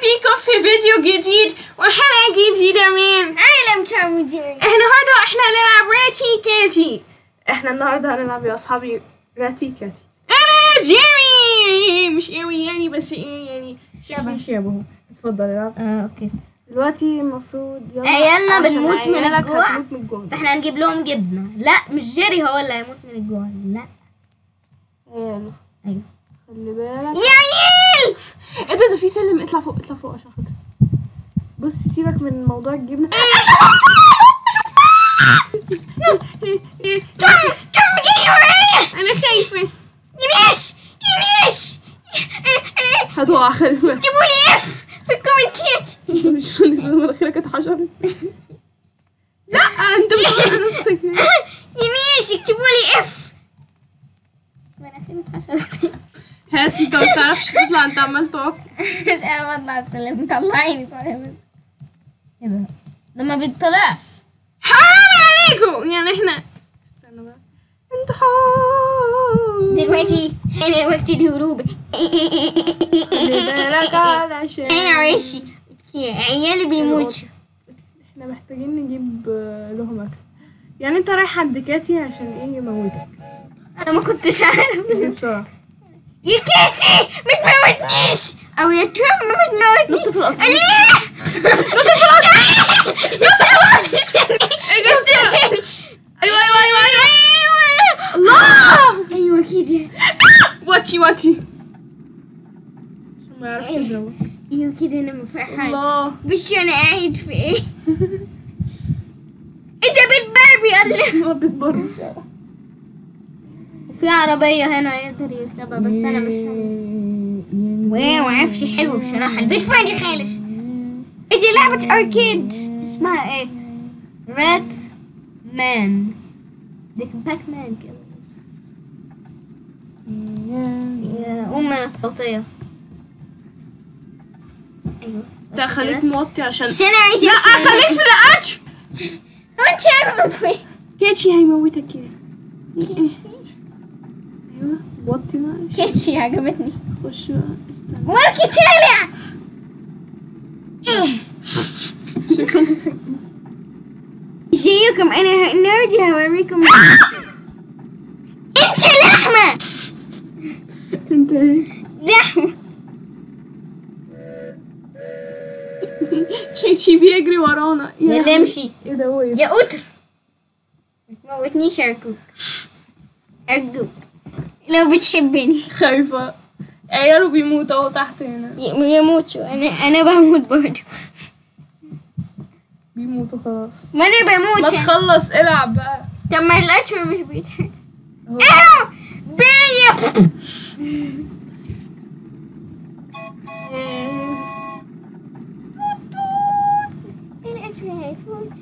بيكم في فيديو جديد وحلقة جديدة من عالم توم جيري احنا النهاردة احنا هنلعب راتي كاتي احنا النهاردة هنلعب يا اصحابي راتي كاتي انا جيري مش قوي يعني بس ايه يعني شكلي شبهه اتفضل العب اه اوكي دلوقتي المفروض يلا عيالنا عشان بنموت من عيالك الجوع. هتموت من الجوع فاحنا هنجيب لهم جبنه لا مش جيري هو اللي هيموت من الجوع لا عياله ايوه خلي بالك يا عيال ايه ده ده في سلم اطلع فوق اطلع فوق عشان خاطر بص سيبك من موضوع الجبنه توم توم جاي ورايا انا خايفه ينيش ينيش هتقع خلي بالك اكتبوا لي اف في الكومنتات مش مناخيرك اتحشر لا انت بتقول نفسك ينيش اكتبوا لي اف مناخيري اتحشرت هات انت ما بتعرفش تطلع انت عمال تقف مش انا بطلع السلم طلعيني طيب ايه ده ده ما بيطلعش حرام عليكم يعني احنا استنى بقى انتحار دلوقتي انا وقت الهروب خلي بالك علشان انا عايشي عيالي بيموتوا احنا محتاجين نجيب آه، لهم اكل يعني انت رايح عند كاتي عشان ايه يموتك انا ما كنتش عارف ايه بسرعه يا كاتي ما تموتنيش او يا توم ما تموتنيش نط في القطر. ليه نط في القطر ايوه ايوه ايوه ايوه الله ايوه كده واتشي واتشي عشان ما يعرفش يضربك ايوه كده انا مفرحان الله مش انا قاعد في ايه انت بيت باربي الله ربة بره في عربية هنا يقدر يركبها بس انا مش واو عفش حلو بصراحة البيت فاضي خالص اجي لعبة اركيد اسمها ايه رات مان ديك باك مان كده بس يا قوم من التغطية ايوه انت خليك موطي عشان عشان انا عايزة لا أمشي. خليك في الاتش هو انت عارفة فين كاتشي هيموتك كده ايوه وطي معلش كيتشي عجبتني خش بقى استنى وركي طالع شكرا ازيكم انا النهارده هوريكم انت لحمة انت ايه لحمة كاتشي بيجري ورانا يلا لهوي. امشي ايه ده هو ايه يا قطر ما تموتنيش ارجوك ارجوك لو بتحبني خايفة عياله بيموت اهو تحت هنا ي- يموتوا انا انا بموت برضه بيموتوا خلاص ما انا ما بموت تخلص العب بقى طب ما القطر مش بيتحرك اهو. اهو بيا القطر هيفوت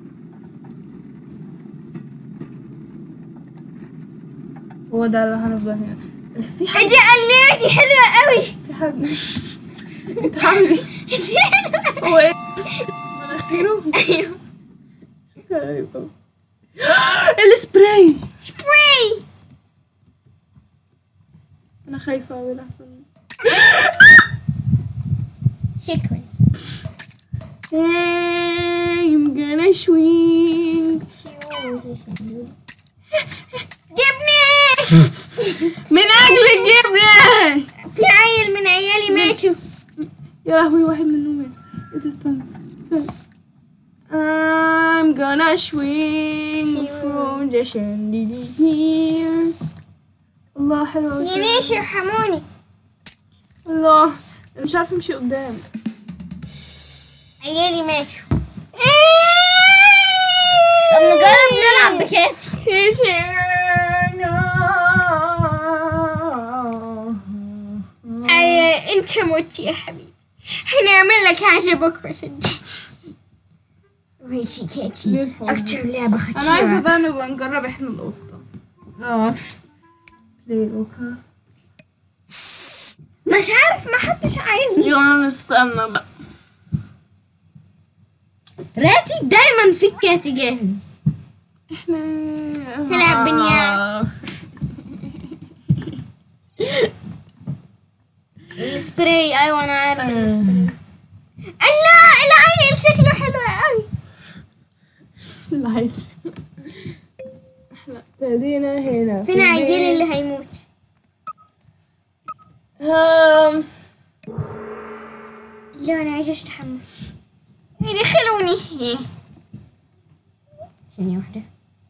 هو ده اللي هنفضل هنا في حاجة اجي اللي حلوة قوي في حاجة انت عامل ايه؟ اجي حلوة هو ايه؟ مناخيره ايوه شكلها غريب أوي. السبراي سبراي انا خايفة اوي لحسن شكرا Hey, I'm gonna swing جبنة من اجل الجبنة في عيل من عيالي ماتوا يا لهوي واحد منهم مات ايه ده استنى استنى. I'm gonna swing from the chandelier الله حلو أوي. ينيش يرحموني الله انا مش عارفه امشي قدام عيالي ماتوا طب نجرب نلعب بكاتي أي انت مت يا حبيبي هنعمل لك حاجة بكرة صدق ماشي ليه كاتي الحب؟ أكتر لعبة انا عايزه خطيرة بقى نبقى نجرب احنا القطه اه ليه القطه مش عارف ما حدش عايزني يلا نستنى بقى راتي دايما في كاتي جاهز احنا نلعب بنيان. السبراي ايوه انا عارف السبراي الله العيل شكله حلو قوي العيش احنا ابتدينا هنا فين عيل اللي هيموت هم لا انا عايزه اشتحمل يدخلوني ثانية واحدة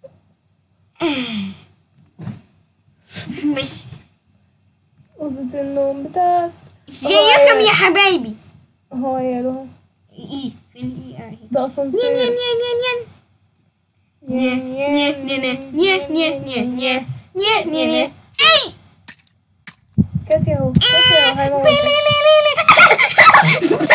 مش أوضة النوم بتاعت جايكم يا حبايبي هو عياله ايه فين ايه اهي ده نين اسانسير نين نين نين نين نين نين نين نين نين نين نين نين نين اي كاتي اهو كاتي اهو هاي ماما بيلي لي لي لي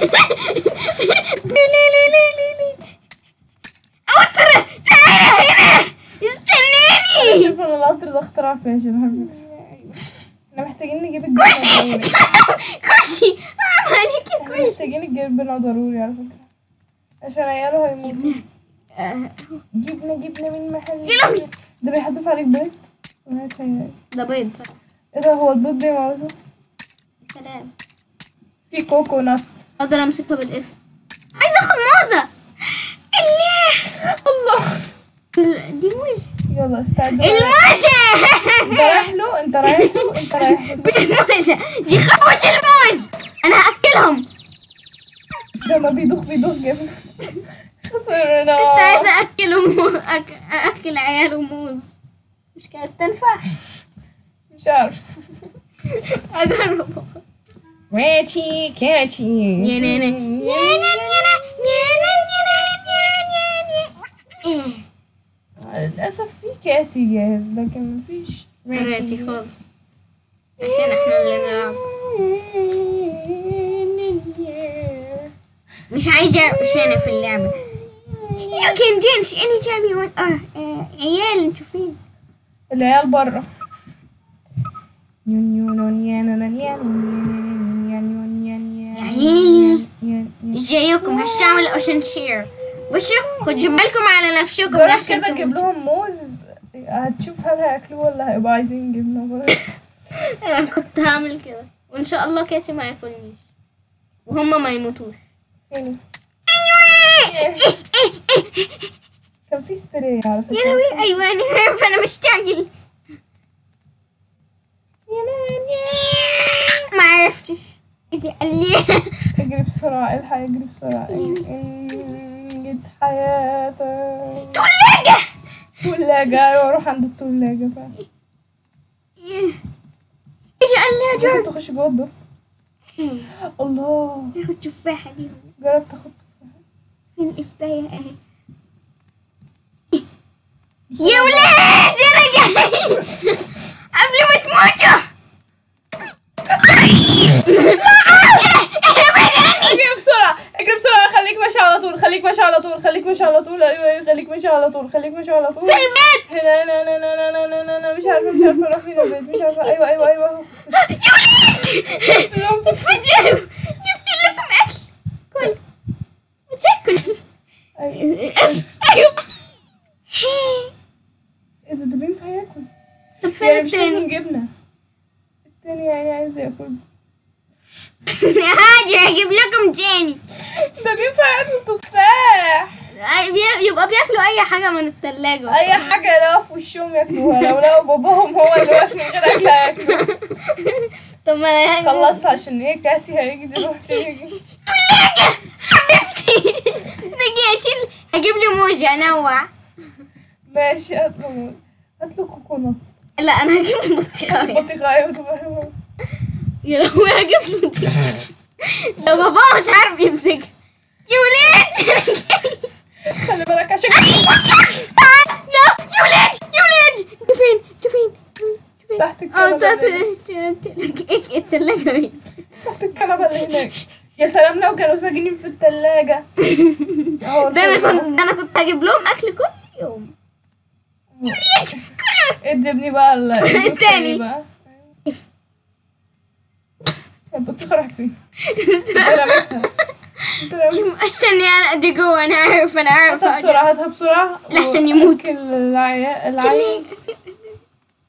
بيلي لي لي لي لي أوتر تعالى هنا استناني شوف انا القطر ده اختراع فاشل على فكرة احنا محتاجين نجيب كرسي الجبنة ضروري كرسي عليك احنا كرسي محتاجين الجبنة ضروري على فكرة عشان عياله هيموتوا جبنة جبنة من محل يا لهوي. ده بيحدف عليك بيض ولا هيتهيألي. ده بيض ايه ده هو البيض بيموته سلام في كوكونات اقدر امسكها بالاف عايزه اخد موزه الله الله دي موزه يلا استعد انت الموزه رايح له انت رايح له انت رايح له الموزه دي خوة الموز انا هاكلهم ده ما بيدوخ بيدوخ جبنة خسرنا كنت عايزه اكلهم أك... اكل عياله موز مش كانت تنفع مش عارف اجرب واتي كاتي يا نانا يا نانا يا نانا يا نانا للأسف في كاتي جاهز لكن مفيش راتي خالص عشان احنا اللي نلعب مش عايزة أنا في اللعبة You can dance anytime you want اه آه، عيال انتوا فين؟ العيال برا يا عيني ازيكم هشتعمل اسانسير بصوا خدوا بالكم على نفسكم جرب لحسن كده جيب تموتوا. لهم موز هتشوف هل هياكلوه ولا هيبقوا عايزين جبنة برا انا كنت هعمل كده وان شاء الله كاتي ما ياكلنيش وهما ما يموتوش فين كان في سبراي على فكرة يا لهوي ايوه انا عارفه انا مستعجل ما عرفتش انت قال لي اجري بسرعة الحق اجري بسرعة انجد حياتك تلاجة تلاجة ايوه اروح عند التلاجة فعلا ايش قال لي ممكن اجرب تخش جوه الدور الله ناخد تفاحة دي جرب تاخد فين الإفاية اهي يا ولاد انا جاي قبل ما تموتوا اجري بسرعة اجري بسرعة خليك ماشي على طول خليك ماشي على طول خليك ماشي على طول ايوه ايوه خليك ماشي على طول خليك ماشي على طول في البيت هنا هنا هنا هنا هنا هنا هنا مش عارفة مش عارفة اروح فين البيت مش عارفة ايوه ايوه ايوه اهو. يا ولاد تفجروا جبت لكم اكل كل وتاكل ايوه ايوه ايه ده ده بينفع ياكل طب فين يعني مش لازم التاني؟ جبنة التاني يعني عايز ياكل هاجي هجيب لكم تاني ده بينفع ياكل تفاح أي- بي- يبقى بياكلوا اي حاجة من التلاجة اي حاجة لقوا في وشهم ياكلوها لو لقوا باباهم هو اللي واقف من غير اكل هياكلوا طب ما انا خلصت عشان ايه كاتي هيجي دلوقتي يجي تلاجة حبيبتي رجعت هجيب لي موز انوع ماشي هات له موز. هات له كوكونات لا انا هجيب بطيخة بطيخاية وتبقى يا لهوي هجيب بطيخة لو بابا مش عارف يمسكها يا ولاد خلي بالك عشان لا يا ولاد يا ولاد انتوا فين انتوا فين انتوا فين تحت اه الكنبة تحت اللي هناك. ايه التلاجة مين تحت الكنبة اللي هناك يا سلام لو كانوا ساكنين في التلاجة اهو ده انا الخضرة. كنت ده انا كنت هجيب لهم اكل كل يوم يا ولاد كلوا ادي ابني بقى ال- التاني. بقى البطيخة راحت فين؟ انت رميتها انت رميتها استني انا ادي جوه انا عارف انا عارف هاتها بسرعة هاتها بسرعة لحسن يموت. وأكل العيا العيا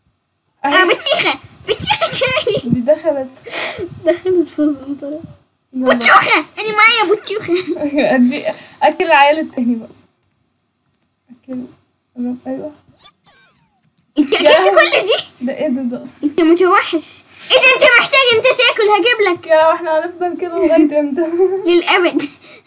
اه بطيخة بطيخة تاني دي دخلت دخلت في الزنطرة يلا. بطيوخة انا معايا بطيوخة ادي اكل العيال التاني بقى اكل ايوه انت يا اكلت لهوي. كل دي ده ايه ده ده انت متوحش ايه ده انت محتاج انت تاكل هجيب لك يا لو احنا هنفضل كده لغايه امتى للابد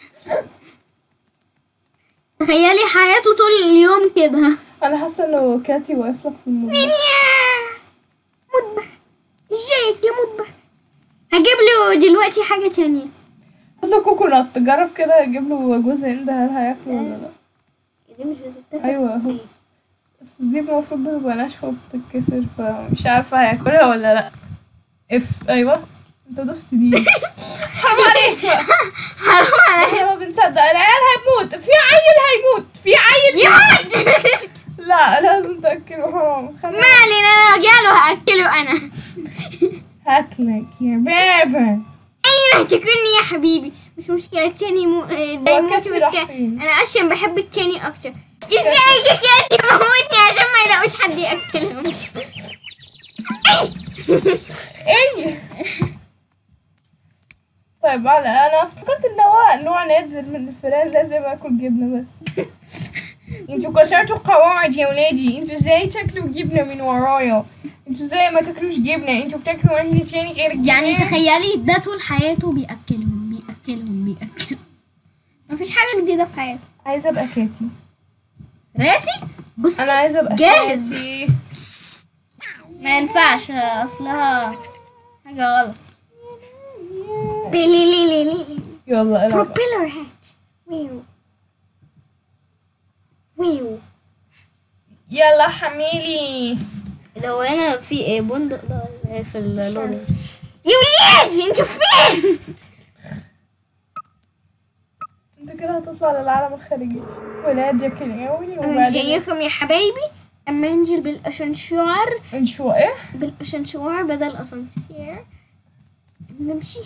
تخيلي حياته طول اليوم كده انا حاسه انه كاتي واقف لك في الموضوع نينيا مطبخ ازيك يا مطبخ هجيب له دلوقتي حاجة تانية هات له كوكونات جرب كده جيب له جوز هند هل هياكله ولا لا دي مش بتتاكل ايوه اهو بس دي المفروض بتبقى ناشفه وبتتكسر فمش عارفه هياكلها ولا لا اف ايوه انت دوست دي حرام عليك بقى. حرام عليك احنا ما بنصدق العيال هيموت في عيل هيموت في عيل يموت لا لازم تاكله حرام خلينا ما علينا انا جاله هاكله انا هاكلك يا بابا ايوه تاكلني يا حبيبي مش مشكلة التاني مو... آه، ده هو يموت كاتي راح والتاني فين؟ انا اصلا بحب التاني اكتر ازاي يا كاتي موتني عشان ما يلاقوش حد ياكلهم ايه طيب على انا افتكرت ان هو نوع نادر من الفئران لازم اكل جبنه بس انتوا كسرتوا القواعد يا ولادي انتوا ازاي تاكلوا جبنه من ورايا انتوا ازاي ما تاكلوش جبنه انتوا بتاكلوا اكل تاني غير الجبنه يعني تخيلي ده طول حياته بياكلهم بياكلهم بياكلهم مفيش حاجة جديدة في حياته عايزه ابقى كاتي راتي بصي انا عايزه ابقى جاهز. كاتي ما ينفعش اصلها حاجة غلط بيلي لي لي لي يلا العب بروبيلر هات ويو ويو يلا حميلي لو هنا في ايه بندق ده ولا ايه في اللون يا ولاد انتوا فين؟ انت كده هتطلع للعالم الخارجي ولاد جاكيني قوي انا وبعدين جايكم يا حبايبي اما انزل بالاسانسير انشو ايه بالاسانسير بدل اسانسير نمشي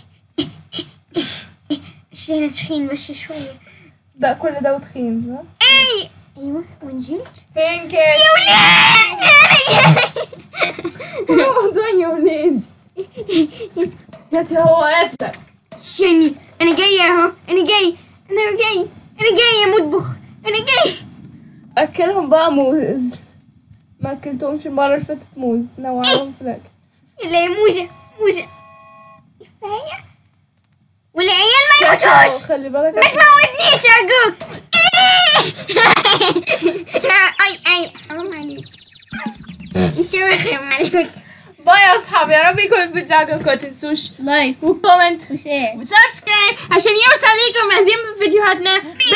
عشان تخين بس شوية ده كل ده وتخين صح اي ايوه ونزلت فين كاتي ولاد انا جاي موضوع يا ولاد كاتي هو واقف لك شني انا جاي اهو انا جاي انا جاي انا جاي يا مطبخ انا جاي اكلهم بقى موز ما اكلتهمش المره اللي فاتت موز نوعهم في الاكل لا يا موزة موزة كفاية والعيال ما يموتوش خلي بالك ما تموتنيش ارجوك اي اي حرام عليك انت رخم عليك باي يا اصحابي يا رب يكون الفيديو عجبكم ما تنسوش لايك وكومنت وشير وسبسكرايب عشان يوصل لكم مزيد من فيديوهاتنا